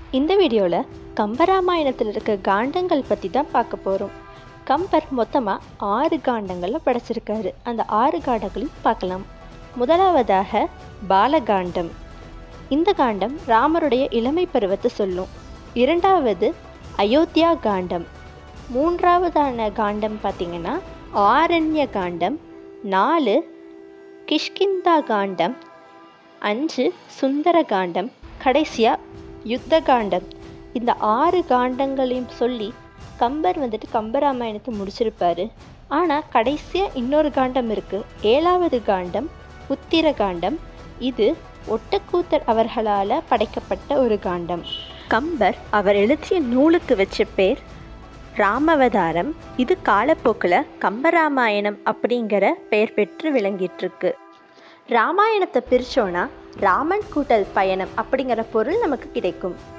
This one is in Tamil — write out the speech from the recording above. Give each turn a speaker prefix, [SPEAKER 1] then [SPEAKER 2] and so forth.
[SPEAKER 1] இந்த வீடியோவில் கம்பராமாயணத்தில் இருக்க காண்டங்கள் பற்றி தான் பார்க்க போகிறோம் கம்பர் மொத்தமாக ஆறு காண்டங்களை படைச்சிருக்காரு அந்த ஆறு காண்டங்களையும் பார்க்கலாம் முதலாவதாக பாலகாண்டம் இந்த காண்டம் ராமருடைய இளமை பருவத்தை சொல்லும் இரண்டாவது அயோத்தியா காண்டம் மூன்றாவதான காண்டம் பார்த்திங்கன்னா ஆரண்ய காண்டம் நாலு கிஷ்கிந்தா காண்டம் அஞ்சு சுந்தர காண்டம் கடைசியாக யுத்த காண்டம் இந்த ஆறு காண்டங்களையும் சொல்லி கம்பர் வந்துட்டு கம்பராமாயணத்தை முடிச்சிருப்பாரு ஆனால் கடைசியாக இன்னொரு காண்டம் இருக்குது ஏழாவது காண்டம் உத்திர காண்டம் இது ஒட்டக்கூத்தர் அவர்களால் படைக்கப்பட்ட ஒரு காண்டம் கம்பர் அவர் எழுதிய நூலுக்கு வச்ச பேர் ராமவதாரம் இது காலப்போக்கில் கம்பராமாயணம் அப்படிங்கிற பெயர் பெற்று விளங்கிட்டுருக்கு ராமாயணத்தை பிரித்தோன்னா ராமன் கூட்டல் பயணம் அப்படிங்கிற பொருள் நமக்கு கிடைக்கும்